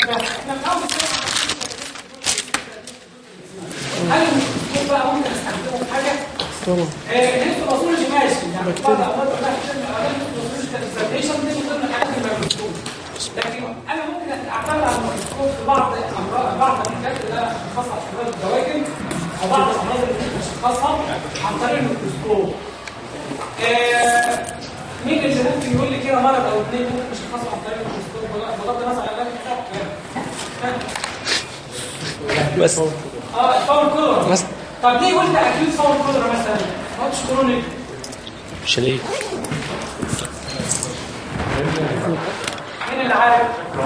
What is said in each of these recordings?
ده احنا بنحاول نتكلم عن هل الميكروسكوب بقى ممكن استخدمه في حاجه؟ طبعا الهيستوباثولوجي ماشي يعني بعض الاوقات بقى عشان الهيستوباثولوجي كالزرتيشن دي من ضمن الحاجات الميكروسكوب لكن انا ممكن اعتمد على الميكروسكوب في بعض الامراض بعض الحاجات اللي انا اشخصها في امراض الدواجن او بعض الامراض اللي ممكن اشخصها عن طريق الميكروسكوب آه، مين اللي ممكن يقول لي كده مرض او اثنين ممكن اشخصه عن طريق الميكروسكوب بغض النظر عن العلاج بتاعه بس اه الفاول كولر بس طب ليه قلت اكيد فاول كولر مثلا ما قلتش كرونيك مش ليه مين اللي عارف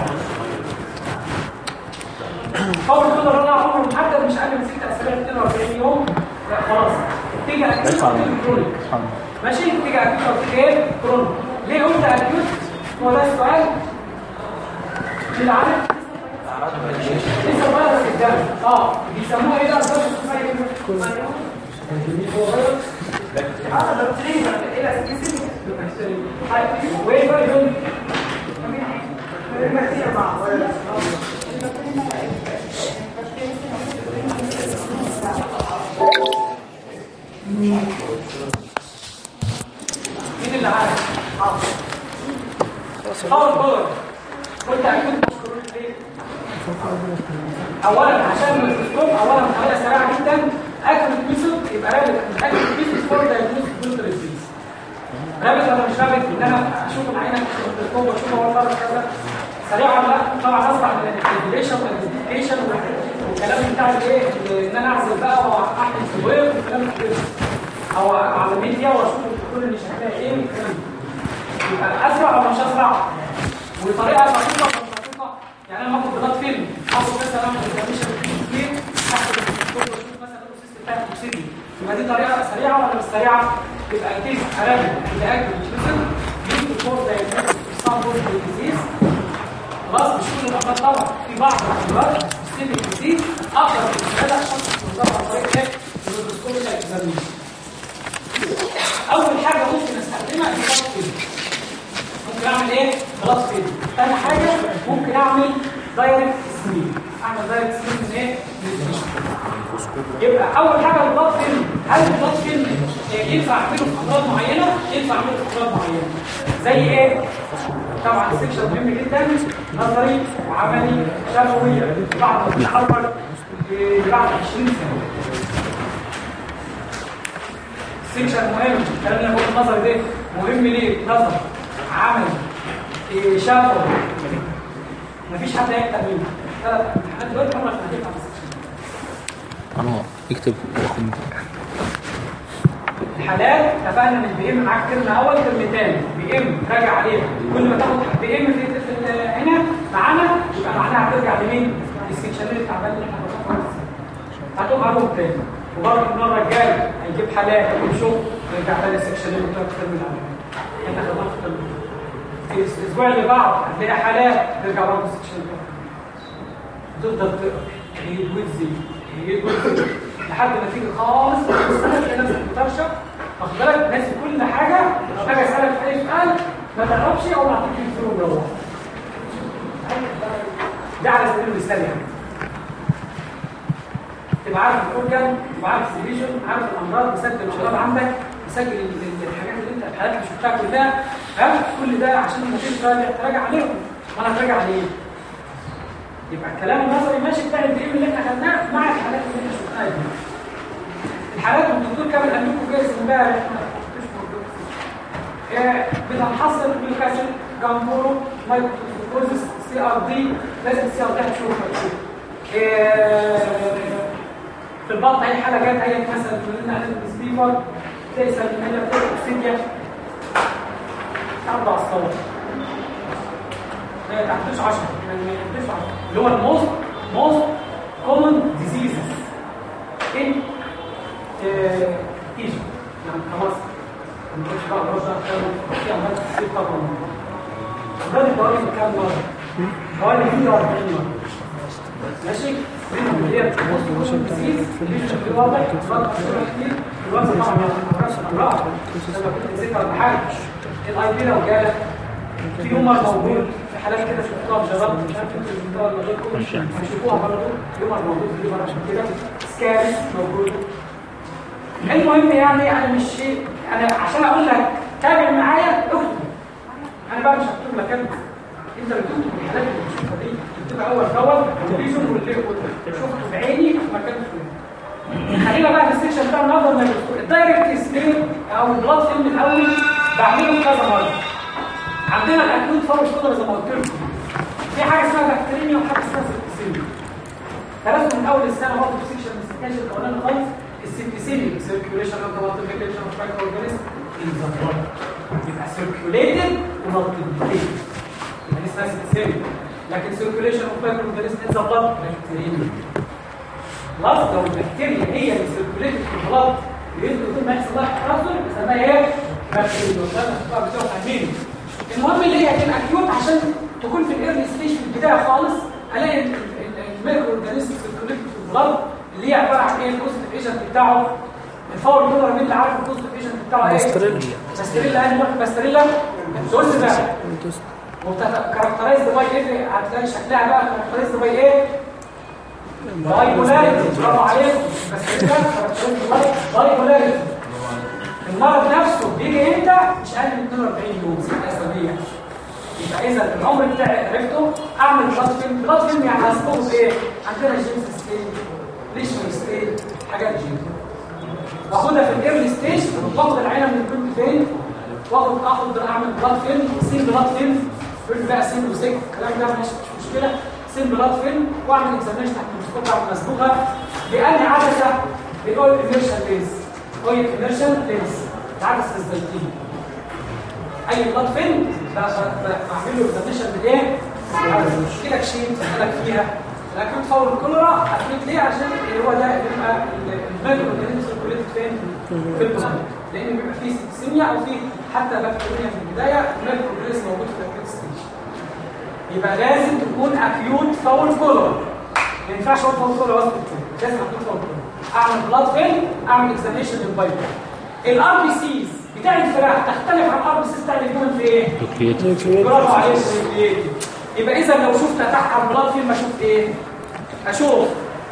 فاول كولر انا عمره محدد مش اقل من 6 اسابيع 42 يوم لا خلاص تيجي اكيد كرونيك ماشي تيجي اكيد او تيجي ايه كرونيك ليه قلت اكيد هو ده السؤال مين اللي عارف لسه بقى في الدم اه بيسموها ايه بقى البشر هذا بكتيريا الى اسكيسيس وين بقى يقول مين اللي عارف؟ حاضر حاضر حاضر قلت اكيد مشكورين ليه؟ اولا عشان الميكروسكوب اولا بطريقه سريعه جدا اكل ميثود يبقى رابط اكل ميثود فور دايجنوز بلوتر ديزيز رابط ولا مش رابط ان انا اشوف العينه في الميكروسكوب واشوف هو بره كذا سريع ولا لا طبعا اسرع من الانتجريشن والانتجريشن والكلام بتاع الايه ان انا اعزل بقى واحقن في الويب والكلام ده كده او على ميديا واشوف الدكتور اللي شكلها ايه والكلام ده يبقى اسرع ولا مش اسرع وطريقه بسيطه ولا مش بسيطه يعني انا باخد بلاد فيلم اخد مثلا اعمل اكزاميشن كتير اخد الدكتور واشوف مثلا الاوكسيس بتاع الاكسجين يبقى دي طريقه سريعه ولا مش سريعه يبقى الكيس حرامي اللي اكل الجسم يجي فور زي الصامبول ديزيز خلاص مش كل الامراض طبعا في بعض الامراض سيستميك ديزيز اقدر من هذا الشخص ينظر عن طريق ايه الميكروسكوب الاكزاميشن اول حاجه ممكن استخدمها دي بلاد فيلم ممكن اعمل ايه بلاد فيلم ثاني حاجه ممكن اعمل دايركت سميل اعمل دايركت سميل من ايه من الفيشن يبقى اول حاجه البلاد فيلم هل البلاد فيلم ينفع اعمله في امراض معينه ينفع اعمله في امراض معينه زي ايه طبعا السكشن مهم جدا نظري وعملي شفوي بعض بيتحرك بعد 20 سنه السكشن مهم الكلام اللي انا بقوله النظري ده مهم ليه نظر عملي إيه، شفوي مفيش حد هيكتب منه ثلاث امتحانات دلوقتي عمرك ما هتنفع في السكشن انا اكتب واخد الحالات اتفقنا مش بيم معاك ترم اول ترم تاني بيم راجع عليها كل ما تاخد بيم في في ال- هنا معانا يبقى معناها هترجع لمين؟ للسكشنات التعبان اللي احنا بناخدها هتقوم عليهم تاني وبرضه المره الجايه هيجيب حالات هيجيب شغل يرجع تاني السكشنات بتاعت الترم الاول احنا خدناها في الترم الأول. في الاسبوع اللي بعده هتلاقي حالات ترجع برضه السكشنات تفضل تقرا هي ويزي هي ويزي لحد ما تيجي خالص تلاقي نفسك بترشق واخد بالك ناسي كل حاجه لو حاجه اسالك في اي سؤال ما تعرفش او بعطيك الفلوس وروح ده على سبيل المثال يعني تبقى عارف الاورجن تبقى عارف السيليشن عارف الامراض مسجل الامراض عندك مسجل ال- ال- الحاجات اللي انت الحالات اللي شفتها كلها ها كل ده عشان لما تيجي تراجع تراجع عليهم وانا هتراجع عليه يبقى الكلام النظري ماشي بتاع الدي ام اللي احنا خدناه مع الحالات اللي احنا شفناها دي الحالات والدكتور كامل قال لكم جايز امبارح آه، بتنحصر بالكاسل جامبورو مايكروفوزس سي ار دي لازم السي ار دي هتشوفها آه، في البطن اي حاله جت اي مثلا قلنا على السبيكر تلاقي سلميه تلاقي اكسيديا اربع صور ما يتعدوش 10 ما يتعدوش 10 اللي هو الموست موست كومن ديزيزز ان ايجيبت يعني كمصر ما نقولش بقى برضه في امراض كتير طبعا امراض البواري كام مره؟ حوالي 140 مره ماشي منهم اللي هي موست كومن ديزيز اللي واضح امراض كتير كتير الوقت طبعا ما تعرفش الامراض لما كنت نسيت ولا حاجه الاي بي لو جالك في هما موجود في حالات كده شفتوها في جرب مش عارف انتوا شفتوها ولا غيركم هتشوفوها برضه يوم موجود في اليوم عشان كده سكاري موجود المهم يعني انا مش شيء انا عشان اقول لك تابع معايا اكتب انا بقى مش هكتب لك انت انت اللي تكتب الحالات اللي بتشوفها دي تكتبها اول باول الريزون واللي شفته بعيني في مكان فلاني خلينا بقى في السكشن بتاع النهارده ما الدايركت سكيل او البلاد فيلم الاول بعمله كذا مره عندنا الاكيوت فور شولدر زي ما قلت لكم في حاجه اسمها بكتيريا وحاجه اسمها سيبتسيميا ثلاثه من اول السنه برضه في سكشن من السكاشن الاولاني خالص السيبتسيميا سيركيوليشن اوف ذا مالتيبيكيشن اوف مايكرو اورجانيزم ان ذا بلاد يبقى سيركيوليتد ومالتيبيكيشن يعني اسمها سيبتسيميا لكن سيركيوليشن اوف مايكرو اورجانيزم ان ذا بلاد بكتيريا خلاص لو البكتيريا هي اللي سيركيوليتد في البلاد بيدخل طول ما يحصل لها تكاثر بيسميها ايه؟ بكتيريا بتوع فاهمين المهم اللي هي كان اكيوت عشان تكون في الايرلي ستيج في البدايه خالص الاقي الميكرو اورجانيزم سيركيوليتد في البلاد اللي هي عباره عن ايه البوزيتيف ايجنت بتاعه الفور كولر مين اللي عارف البوزيتيف ايجنت بتاعه ايه؟ باستريلا باستريلا انهي واحد باستريلا؟ دول بقى وكاركترايزد باي ايه هتلاقي شكلها بقى كاركترايزد باي ايه؟ باي بولاريتي برافو عليكم باستريلا كاركترايزد باي باي بولاريتي المرض نفسه بيجي امتى؟ مش اقل من 42 يوم ست اسابيع يبقى اذا العمر بتاعي عرفته اعمل بلاد فيلم بلاد فيلم يعني هصبغه بايه؟ عندنا جينز ستيج ليشن ستيج حاجات دي باخدها في الايرلي ستيج باخد العينه من البنت فين واخد اخد اعمل بلاد فيلم سين بلاد فيلم فيلم بقى سين وسك الكلام ده مش مش مشكله سين بلاد فيلم واعمل اكزامينشن تحت الميكروسكوب بعد ما اسبغها باني عدسه بالاويل انيرشال لينز اويل انيرشال لينز العدسه الزيتيه اي بلاد فيلم بعمل له اكزامينشن بالايه؟ كده كشيت لك فيها لكن فور الكوليرا اكيد ليه عشان هو ده بيبقى الميكرو اورجانيزم سيركوليتد فين في البلاد لان بيبقى فيه سيميا او فيه حتى بكتيريا في البدايه الميكرو اورجانيزم موجود في الاكيوت ستيج يبقى لازم تكون اكيوت فور كوليرا ما ينفعش اقول فور كوليرا وسط لازم اكيوت فور كوليرا اعمل بلاد فيلم اعمل اكزامينشن للبايب الار بي سيز بتاع الفراخ تختلف عن الار بي سيز بتاع الهيومن في ايه؟ نيوكليت برافو عليك نيوكليتد. يبقى اذا لو شفت تحت على البلاد فيلم اشوف ايه اشوف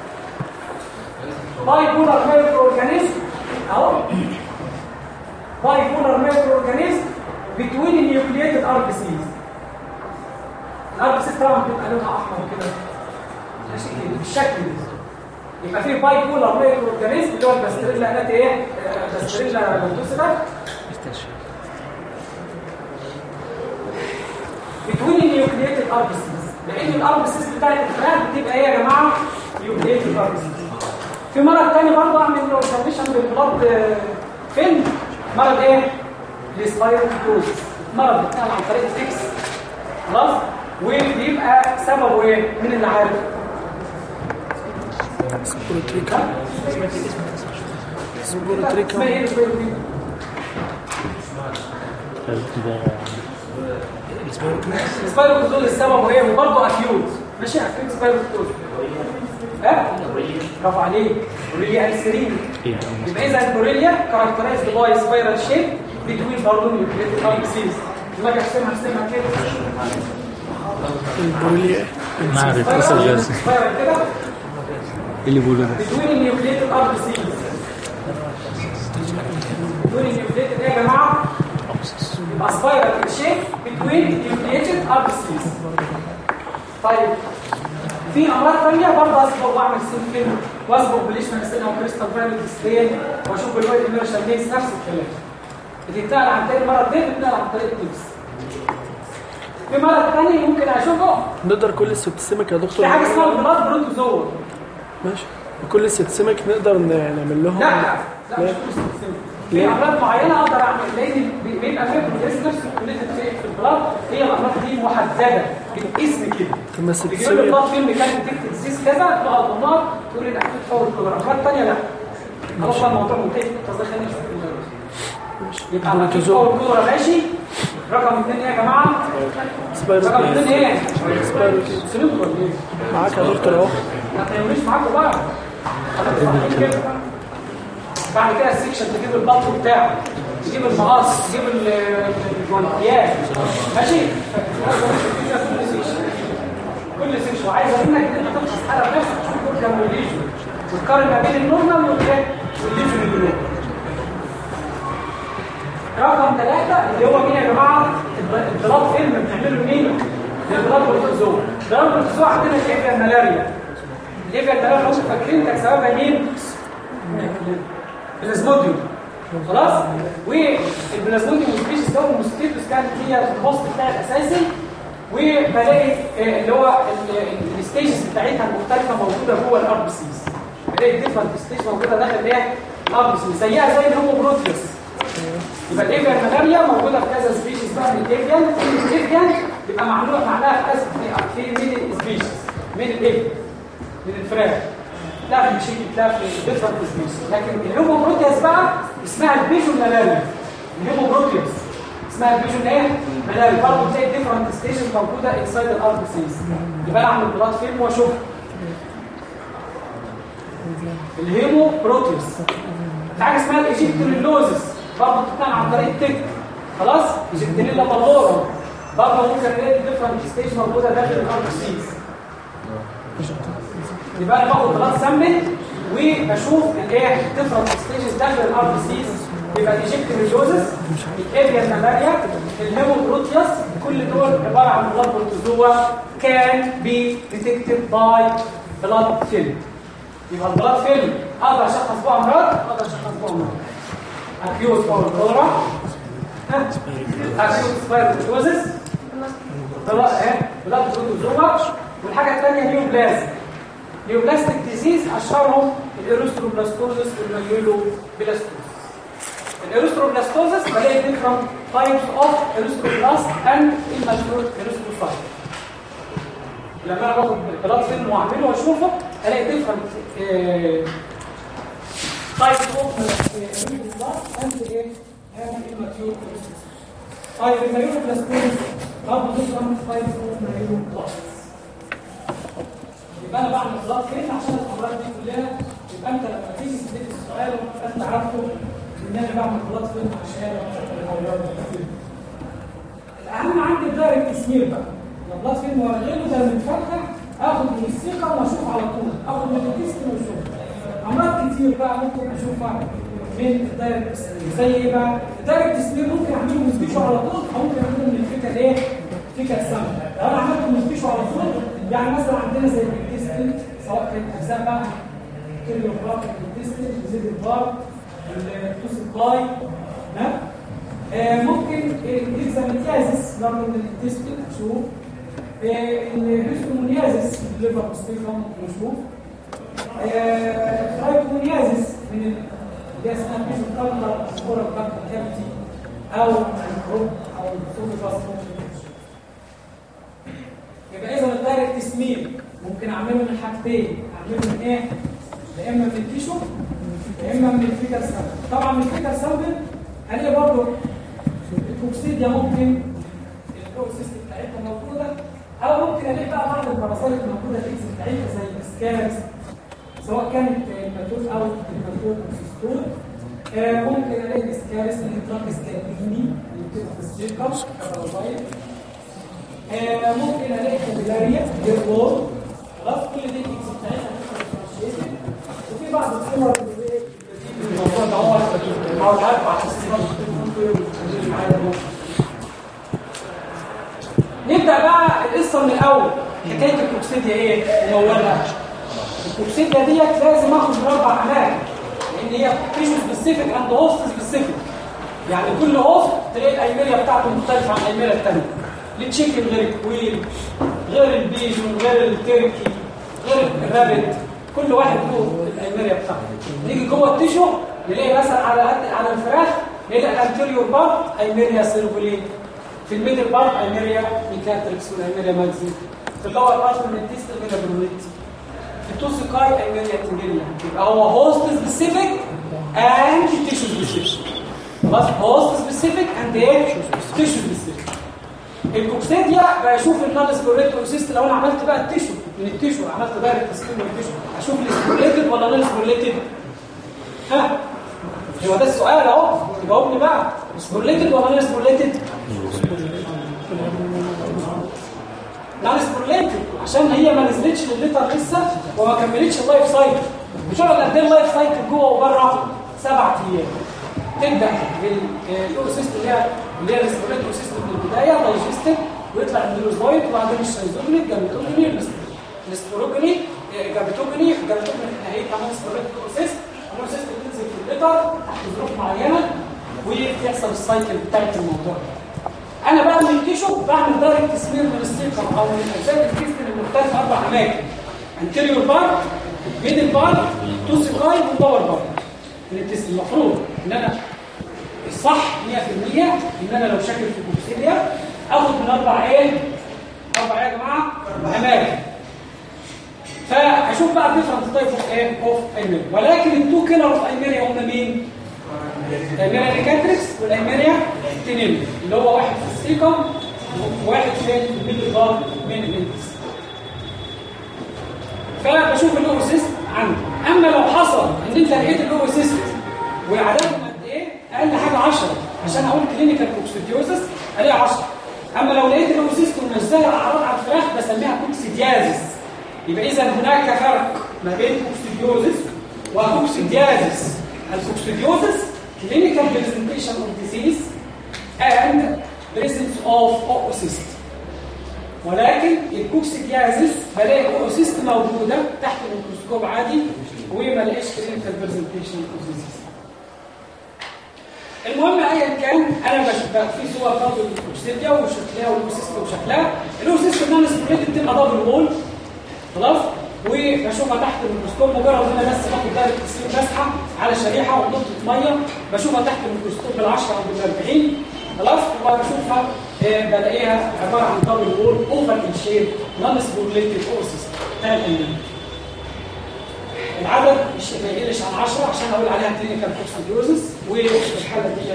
باي بولار مايكرو اورجانيزم اهو باي بولار مايكرو اورجانيزم بتوين النيوكليتد ار بي سيز الار بي سيز طبعا بتبقى لونها احمر كده ماشي كده بالشكل ده يبقى في باي بولار مايكرو اورجانيزم اللي هو الباستريلا ناتي ايه آه، باستريلا لوتوسيدا بتوين النيوكليتد اربسيس لان الاربسيس بتاعت الفراخ بتبقى ايه يا جماعه نيوكليتد اربسيس في مرض تاني برضه اعمل له اوبزرفيشن بالبلاد آه، فين مرض ايه السبايروكيتوز مرض بيتنقل عن طريق الاكس خلاص وبيبقى سببه ايه مين اللي عارف سبوروتريكا اسمها سبوروتريكا ايه السبايروكيتوز السبايروكيتوز السبب ايه وبرضه اكيوت ماشي اكيوت سبايروكيتوز ها برافو عليك بوريليا السرين يبقى اذا البوريليا كاركترايزد باي سبايرال شيب بتوين برضه نيوكليتد اربسيس لما اجي احسمها احسمها كده البوريليا ما عارف اصل جالس سبايرال كده اللي بيقولوا ده بتوين النيوكليتد اربسيس بتوين النيوكليتد ايه يا جماعه يبقى سبايرال شيب بتوين نيوكليتد اربسيس طيب في امراض ثانيه برضه اصبغ واعمل سيمفين واصبغ بليشمان ستين او كريستال فاليد ستين واشوف الوايت اميرشن لينس نفس الكلام بتتنقل عن طريق المرض ده بتتنقل عن طريق التبس في مرض ثاني ممكن اشوفه نقدر كل السبتسيمك يا دكتور في حاجه اسمها البلاد بروتوزوا ماشي كل السبتسيمك نقدر ن- نعمل لهم لا لا لا ليه؟ مش كل سيستم. في ليه؟ امراض معينه اقدر اعمل لان بي- بيبقى في بروتيز نفسه كليه في في البلاد هي الامراض دي محدده بالاسم كده طب ما بيجيب لي السبتسيمك بلاد فيلم كان ديتكت ديزيز كذا تقعد النار تقول لي ده اكيد فور الكولر امراض ثانيه لا خلاص بقى الموضوع منتهي القصه خلينا نشوف ال- يبقى اكيد بروتوزوا. فور الكولر ماشي رقم اثنين ايه يا جماعه؟ رقم سبايروكيت اثنين ايه؟ سبايروكيت سلوك ولا ايه؟ معاك يا دكتور اهو ما تعملوش معاكم بقى خلاص كده. بعد كده السكشن تجيب البطن بتاعه تجيب المقص تجيب ال- الجوانتيات ماشي بتقارن ما بين النورمال والايه والليفل النورمال رقم ثلاثة اللي هو مين يا جماعة البلاد فيلم بنعمله مين؟ البلاد بروتوزوا البلاد بروتوزوا عندنا الليفيا الملاريا الليفيا الملاريا لو انتوا فاكرين كان سببها مين؟ البلازموديوم خلاص؟ والبلازموديوم سبيشيز ده والموسكيتوس كانت هي الهوست بتاعي الأساسي وبلاقي آه، اللي هو ال- ال- الستيجز بتاعتها المختلفة موجودة جوه الار بي سيز بلاقي ديفرنت ستيج موجودة داخل ايه؟ الار بي سيز زيها زي الهوموبروتيوس يبقى الافيان ملاريا موجوده في كذا سبيشيز بقى من الافيان الافيان يبقى معلومه معناها في كذا في من سبيشيز من الافيان من الفراخ لا في مشيكي لا في ديفرنت سبيشيز لكن الهوموبروتيوس بقى اسمها البيجو ملاريا الهوموبروتيوس اسمها البيجو ايه ملاريا برضه بتلاقي ديفرنت ستيشنز موجوده انسايد الار بي سيز يبقى انا اعمل بلاد فيلم واشوف الهيمو بروتيوس في حاجه اسمها الايجيبتولوزس برضه بتتنقل عن طريق التك خلاص ايجيبتوليلا مالورا برضه ممكن نلاقي ديفرنت ستيج موجوده داخل الار بي سيز يبقى انا باخد بلاد سامبل وبشوف الايه ديفرنت ستيجز داخل الار بي سيز يبقى الايجيبتولوزس الافيان ملاريا الهيموبروتيوس كل دول عباره عن بلاد بروتوزوا كان بي ديتكتد باي بلاد فيلم يبقى البلاد فيلم اقدر اشخص بقى امراض اقدر اشخص بقى امراض اكيوت باور كولرا اكيوت سبايروتوزس بلاد بروتوزوا والحاجه الثانيه نيوبلازم نيوبلاستيك ديزيز اشهرهم الايروستروبلاستوزس والمايولوبلاستوزس الايروستروبلاستوزس بلاقي different types of erythroblast and immature erythrocyte لما انا باخد بلاد فيلم واعمله واشوفه الاقي different آه، types of erythroblast and ايه and immature erythrocyte طيب المايولوبلاستوزس برضه different types of myeloblasts يبقى انا بعمل بلاد فيلم عشان الامراض دي كلها يبقى انت لما تيجي تديك السؤال وتبقى انت عارفه ان انا بعمل بلاد فيلم عشان الامراض دي الاهم عندي الدايركت سمير بقى لو بلاد فيلم ولا غيره ده متفتح اخد من الثقه واشوف على طول اخد من التست واشوف امراض كتير بقى ممكن اشوفها من الدايركت سمير زي ايه بقى الدايركت سمير ممكن اعمله من سبيشو على طول او ممكن اعمله من الفكره ايه فكره سامه لو انا عملته من سبيشو على طول يعني مثلا عندنا زي الانتستين سواء كانت اجزاء بقى كيلو بار الانتستين زيد البار التوسيكاي ها آه، ممكن الاكزاميتيازيس برضه من الانتستين اشوف الهيستومونيازيس من الليفر والسبيكا ممكن اشوف ترايكومونيازيس من ال- اللي هي اسمها بيزوكالر سكورال كابتل كافيتي او الميكروب او السوفيفاس ممكن اشوف يبقى اذا الدايركت سمير ممكن اعمله من حاجتين اعمله من ايه يا اما من التيشو يا اما من الفيتال سامبل طبعا من الفيتال سامبل هلاقي برضه الكوكسيديا ممكن الكوكسيست بتاعتها موجوده او ممكن الاقي بقى بعض البرازيل الموجوده في الاكس بتاعتها زي الاسكارس سواء كانت الماتوز او الماتوز كوكسيستول آه، ممكن الاقي الاسكارس اللي هي سكالبيني اللي بتبقى في السيركم كبرازيل آه، ممكن الاقي كابيلاريا جيربول خلاص كل دي الاكس بتاعتها بتبقى differentiated. وفي بعض الصور اللي بتبقى الموضوع ده هو هو عارف عشان نبدا بقى القصه من الاول حكايه الكوكسيديا ايه اولها الكوكسيديا ديت لازم اخد من اربع اماكن لان هي تيشو سبيسيفيك اند هوست سبيسيفيك يعني كل هوست تلاقي الايميليا بتاعته مختلفه عن الايميليا الثانيه التشيكن غير الكويل غير البيجون غير التركي غير الرابت كل واحد له الايميليا بتاعته نيجي جوه التيشو نلاقي مثلا على قد على الفراخ نلاقي الانتيريور بارت ايميليا سيرفولين في الميدل بارت ايميليا ميكاتريكس والايميليا ماكسي في اللور بارت من التيست ايميليا برونيتي في التوسيكاي ايميليا تنجيليا يبقى هو هوست سبيسيفيك اند تيشو سبيسيفيك خلاص هوست سبيسيفيك اند ايه تيشو سبيسيفيك الكوكسيديا بشوف النون سبوريتوسيست لو انا عملت بقى التيشو من التيشو عملت دايركت سكين من التيشو اشوف السبوريتد ولا نون سبوريتد ها هو ده السؤال اهو جاوبني بقى سبوريتد ولا نون سبوريتد نون سبوريتد عشان هي ما نزلتش للليتر لسه وما كملتش اللايف سايكل بتقعد قد ايه اللايف سايكل جوه وبره سبع ايام تبدا بالاوسيست اللي هي اللي هي الريسبيريتوري اوسيست من البدايه دايجستيف ويطلع الميلوزويد وبعدين الشيزوجني جابيتوجني الاستروجني جابيتوجني جابيتوجني في نهايه كمان سبيريتوري اوسيست الاوسيست بتنزل في الليتر تحت ظروف معينه وبيحصل السايكل بتاعت الموضوع انا بعمل تيشو بعمل دايركت سمير من السيكم او من اجزاء الكيستن المختلفه اربع اماكن انتيريور بارت ميدل بارت تو سيكاي واللور بارت المفروض ان انا الصح 100% ان انا لو شاكل في كوكسيليا اخد من اربع ايه اربع ايه يا جماعه اماكن فاشوف بقى ديفرنت تايب اوف ايه اوف ايميريا ولكن التو كيلر اوف ايميريا هم مين الايميريا نيكاتريكس والايميريا تينيل اللي هو واحد في السيكم وواحد في الميدل بار من الانتس فبشوف الاوسيست عندي اما لو حصل ان انت لقيت الاوسيست وعددهم قد ايه اقل حاجه 10 عشان اقول كلينيكال كوكسيديوزس الاقي 10 اما لو لقيت الاوسيست ومنزله اعراض على الفراخ بسميها كوكسيديازيس يبقى اذا هناك فرق ما بين كوكسيديوزس وكوكسيديازيس الكوكسيديوزس clinical presentation of disease and presence of oocyst ولكن الكوكسيديازيس بلاقي اوسيست موجوده تحت الميكروسكوب عادي وما لاقيش كلينيكال برزنتيشن اوف ديزيز المهم ايا كان انا بشوف في صور برضه للكوكسيديا وشكلها والاوسيست وشكلها الاوسيست ان انا سبريت بتبقى دبل وول خلاص وبشوفها تحت الميكروسكوب مجرد ان انا بس باخد دايره تصوير مسحه على شريحه ونقطه ميه بشوفها تحت الميكروسكوب بال10 او بال40 خلاص وبشوفها بلاقيها عباره عن دبل وول اوفر ان شيب نون سبورليتد اوسيس ثلاث ايام العدد مش ما يقلش عن 10 عشان اقول عليها كلينيكال كوكسيديوزس والحاله دي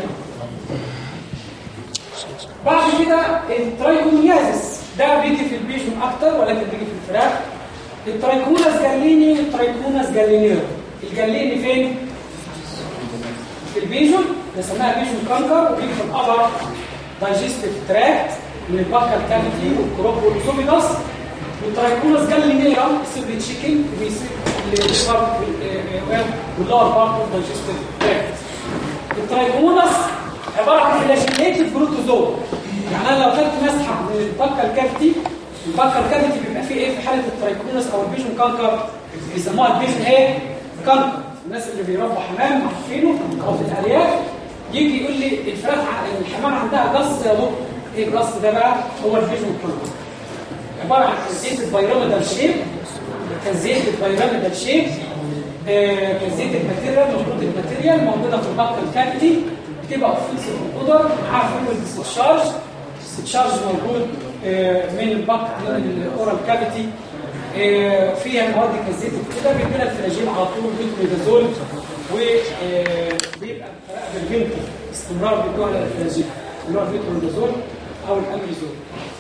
بعد كده الترايكوميازيس ده بيجي في البيجون اكتر ولكن بيجي في الفراخ الترايكوناس جاليني والترايكوناس جالينيرو الجاليني فين في البيجون بنسميها بيجون كانكر وبيجي في الابر دايجستيف تراكت من البكر كافيتي والكروب والاسوفيجاس والترايكوناس جالينيرا يصير بالتشيكن وبيصير الليفر واللور بارت والدايجستيف تراكت الترايكوناس عباره عن فلاجيليتد بروتوزوم يعني انا لو خدت مسحه من البكر كافيتي البكر كافيتي بيبقى فيه ايه في حاله الترايكونس او البيجون كانكر بيسموها البيجون ايه كانكر الناس اللي بيربوا حمام عارفينه او في الارياف يجي يقول لي الفراخ الحمام عندها جص يا دكتور ايه الجص ده بقى هو البيجون كانكر عباره عن زيت البيراميدال شيب كزيت البيراميدال شيب آه كزيت الماتيريال موجود الماتيريال موجوده في البكر كافيتي بتبقى اوفنسيف اوردر معاها فلويد ديسشارج الديسشارج موجود من البق من الاورال كافيتي فيها مواد كالزيت كده بيدينا الفلاجيل على طول بيتريدازول وبيبقى بالفنتر استمرار بيدوها للفلاجيل اللي هو البيتريدازول او الامريزول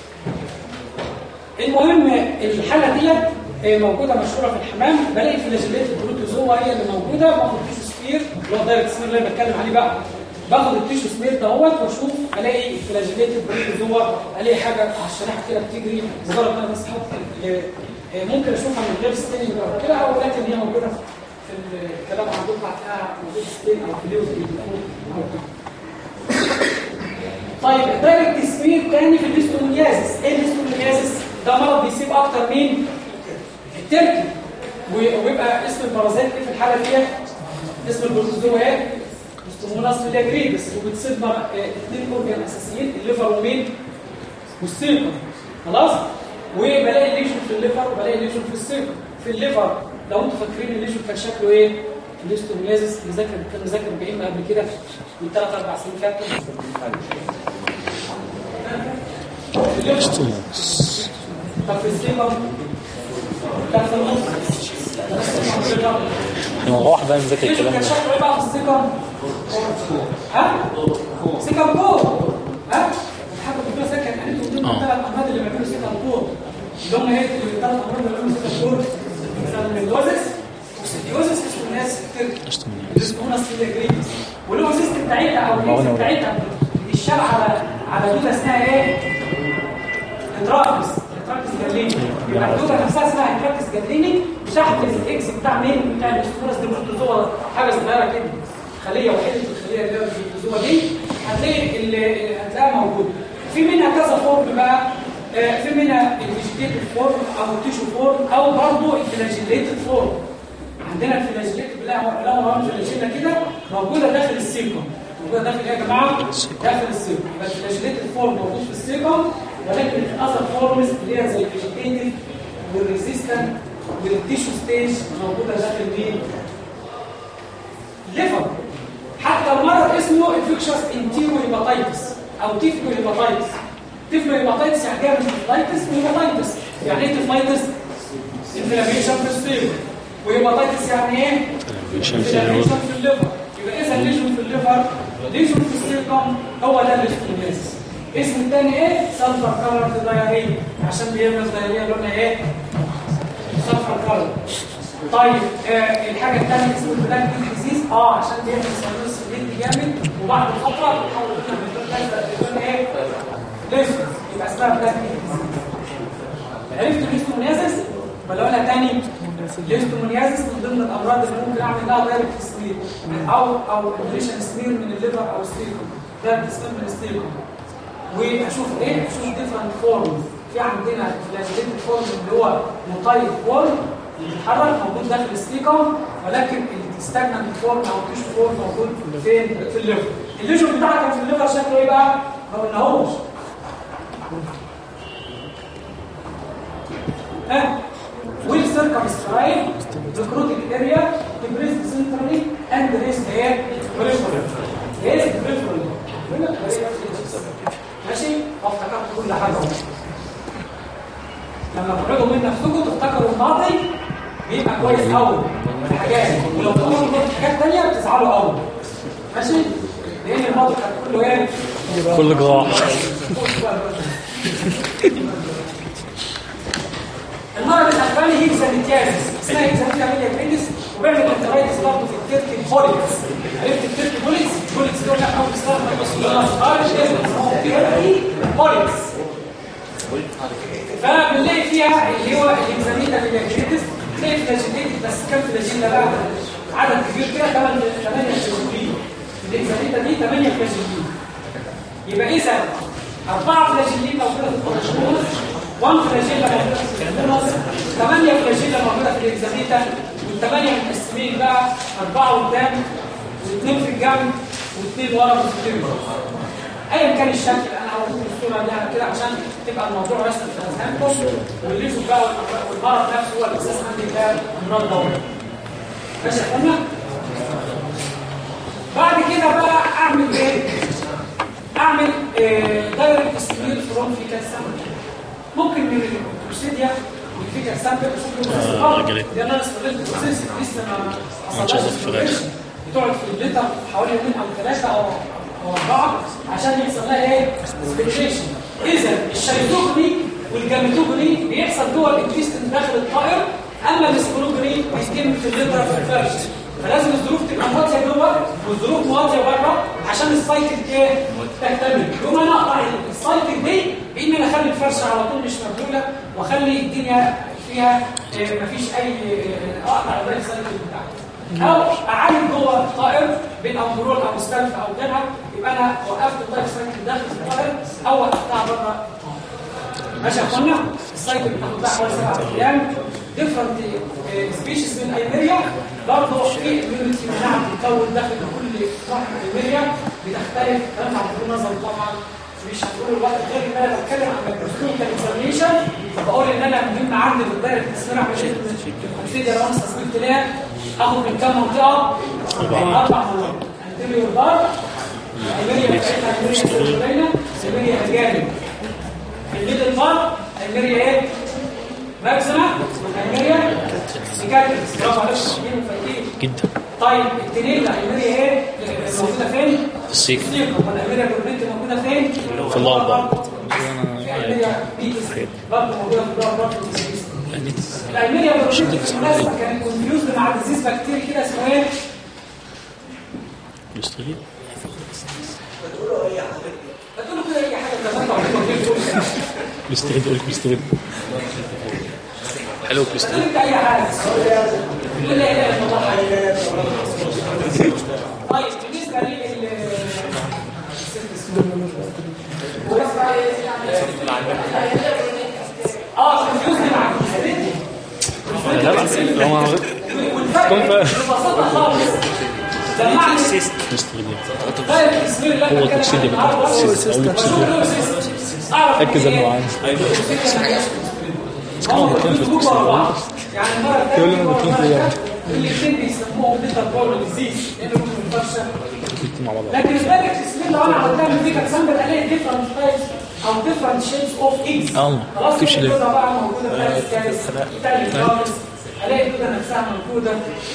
المهم الحاله ديت موجوده مشهوره في الحمام بلاقي فلاجيلات البروتوزوا هي اللي موجوده باخد تيشو سبير اللي هو دايركت سبير اللي انا بتكلم عليه بقى باخد التيشو سمير دهوت واشوف الاقي فلاجيليت البروتوزوا الاقي حاجه على الشريحه كده بتجري مجرد ما انا بس ممكن اشوفها من غير ستيننج او كده او لكن هي موجوده في الكلام عندكم هتلاقيها موجود ستين او في ليوز او طيب دايركت سمير تاني في الاستوميازيس ايه الاستوميازيس ده مرض بيسيب اكتر مين التركي ويبقى اسم البرازيل ايه في الحاله ديت اسم البروتوزوا ايه ستوموناس فيلاجريبس وبتصيب اثنين اورجان اساسيين الليفر ومين والسيكم خلاص وبلاقي الليجن في الليفر وبلاقي الليجن في السيكم في الليفر لو انتوا فاكرين الليجن كان شكله ايه الاستوميازيس اللي ذاكر كان ذاكر بعيد قبل كده من 3 4 سنين فاتوا طب في السيكم كان في النص هو واحد بقى مذاكر الكلام كان ده شكله ايه بقى في السيكم ها سيكم كور ها حاجه بتقول سكن انتوا ضمن الثلاث امراض اللي بيعملوا سيكم كور اللي هم ايه الثلاث امراض اللي بيعملوا سيكم كور سالمندوزس وسيديوزس اسمه الناس الاسموناس فيلاجريبس والاوسيست بتاعتها او الليست بتاعتها الشرع على على دول اسمها ايه؟ الترافس انتراكتس جاليني يبقى الدوده نفسها اسمها انتراكتس جاليني شحن الاكس بتاع مين بتاع الاستروس دي بروتوزوا حاجه صغيره كده خليه وحيده الخليه اللي هي البروتوزوا دي هتلاقي اللي هتلاقيها موجوده في منها كذا فورم بقى آه، في منها الفيجيتيف فورم او التيشو فورم او برضه الفلاجيليتد فورم عندنا الفلاجيليت بنلاقي بنلاقي مرام فلاجيلا كده موجوده داخل السيكم موجوده داخل ايه يا جماعه داخل السيكم يبقى الفلاجيليت فورم موجود في السيكم ولكن الاذر فورمز اللي هي زي الفيجيتيف والريزيستنت والتيشو ستيج موجوده داخل مين ليفر حتى المرض اسمه انفكشوس انتيرو هيباتايتس او تيفلو هيباتايتس تيفلو هيباتايتس يعني جايه من هيباتايتس وهيباتايتس يعني ايه تيفلايتس انفلاميشن في السيل وهيباتايتس يعني ايه عشان في انفلاميشن الوقت في الليفر يبقى اذا ليجن في الليفر ليجن في السيركم هو ده الاستروميز اسم الثاني ايه سلفر كلر دايريا عشان بيعمل دايريا لونها ايه سلفر كلر طيب آه الحاجه الثانيه اسمه البلاك ديزيز اه عشان بيعمل سيروس جلد جامد وبعد فتره بتحول لنا من لون ازرق للون ايه ليزر يبقى اسمها بلاك ديزيز عرفتوا الاستروميازيس ولا ولا تاني الاستروميازيس من ضمن الامراض اللي ممكن اعمل لها دايركت سمير او او انجليشن سمير من الليفر او الستيكوم دايركت سمير من الستيكوم واشوف ايه اشوف ديفرنت فورم في عندنا فلاجيليتد فورم اللي هو موتايل فورم بيتحرك موجود داخل الستيكوم ولكن الستاجنانت فورم او التيشو فورم موجود فين في الليفر الليجن بتاعها كان في الليفر شكله ايه بقى ما قلناهوش ها will circumscribe the necrotic area depressed centrally and raised here peripherally raised peripherally هنا ماشي افتكرت كل حاجه اهو لما تقعدوا من نفسكم تفتكروا الماضي بيبقى كويس قوي في حاجات ولو تقولوا في حاجات ثانيه بتزعلوا قوي ماشي لان الماضي كان كله ايه كل جراح المرض الاخراني هي زانيتيازيس اسمها هيكزانيتا ميديا جريدس وبيعمل انترايتس برضه في التركي بوليكس عرفت التركي بوليكس بوليكس دول لا اول استخدم بس خارج اسمه تركي بوليكس فبنلاقي فيها اللي هو الهيكزانيتا ميديا جريدس تلاقي فلاجيليتد بس كام فلاجيلا بقى عدد كبير كده 8 8 فلاجيلين الهيكزانيتا دي 8 فلاجيلين يبقى اذا أربعة فلاجيلين موجودة في الكوليسترول 1 فلاجيلا موجودة في الكوليسترول 8 فلاجيلا موجودة في الإكزاميتا والثمانية متقسمين بقى أربعة قدام واثنين في الجنب واثنين ورا في السيرفر ايا كان الشكل انا هوريكم الصوره دي على كده عشان تبقى الموضوع رسم في اذهانكم واللي يشوف بقى والمرض نفسه هو الاساس عندي ده امراض دوريه ماشي يا اخوانا بعد كده بقى اعمل ايه اعمل دايركت سمير فروم فيكال سامبل ممكن من البروسيديا من فيكال سامبل آه، جريت. دي انا استغلت البروسيس لسه ما ما تشغل الفراخ. بتقعد في الليتر حوالي يومين او ثلاثه او او اربعه عشان يحصل لها ايه سبيكشن اذا الشيزوجني والجاميتوجني بيحصل جوه الانتستين داخل الطائر اما الاسبروجني بيتم في الليتر في الفرش فلازم الظروف تبقى مواتيه جوه والظروف مواتيه بره عشان السايكل ايه تكتمل يوم انا اقطع السايكل دي بان انا اخلي الفرشه على طول مش مبلوله واخلي الدنيا فيها إيه مفيش اي إيه، اقطع اللايف سايكل بتاعتي او اعالج جوه الطائر بين امبرول او ستالف او غيرها يبقى انا وقفت اللايف سايكل داخل الطائر او وقفتها بره ماشي يا اخوانا السايكل بتاخد لها حوالي سبع ايام ديفرنت سبيشيز من ايميريا برضه في اميونيتي مناعه بتتكون داخل كل نوع من ايميريا بتختلف تنفع بغض النظر طبعا مش هنقول الوقت غير ان انا بتكلم عن الكلينيكال اكزامينشن بقول ان انا مهم عندي في الدايره التسميه عشان الكونسيدر انا استثمرت ليها اخد من كام منطقه اربع مناطق انتيريور بار ايميريا بتاعتها ايميريا سيرولينا ايميريا هجانب الميدل بار ايميريا ايه ماكسيما ايميريا سيكاتريكس برافو عليك فاهمين وفايقين جدا طيب التنين ايميريا ايه موجوده فين في السيك السيكو والايميريا كورنيت موجوده فين في اللمبة في ايميريا بيتس برضه موجوده في الدور برضه يعني الايميريا كورنيت بالمناسبه كانت كونفيوزد مع ديزيز بكتيري كده اسمه ايه مستغيل هتقولوا كده اي حاجه زي ما انت قلت مستغيل قلت مستغيل حلو كريستال انت اي حاجه لا اله الا الله حي. طيب بالنسبه لل اه كونفيوزن مع لا لا لو ما والفرق ببساطه خالص جمعنا كريستال طيب التصوير اللي هو احنا تقصير بنتكلم عنه النهارده اعرف ركز انه عن يعني المره الثانيه الاثنين بيسموهم بيتر بول ديزيز لانه ممكن يفشل مع بعض لكن الباكج اسمين لو انا عملتها من فيك اكسامبل الاقي ديفرنت تايبس او ديفرنت شيبس اوف ايجز اه خلاص كيف شيء الدوده بقى موجوده في الكاس تاني خالص الاقي الدوده نفسها موجوده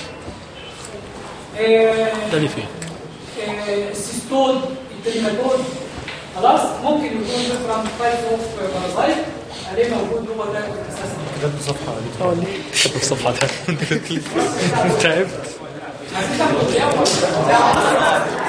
آه، ده فيه آه، السيستول التريماتود خلاص ممكن يكون ديفرنت تايب اوف بارازايت عليه موجود جوه ده اساسا كتبت صفحة عليك كتبت صفحة تعبت عايزين تاخدوا الجواب.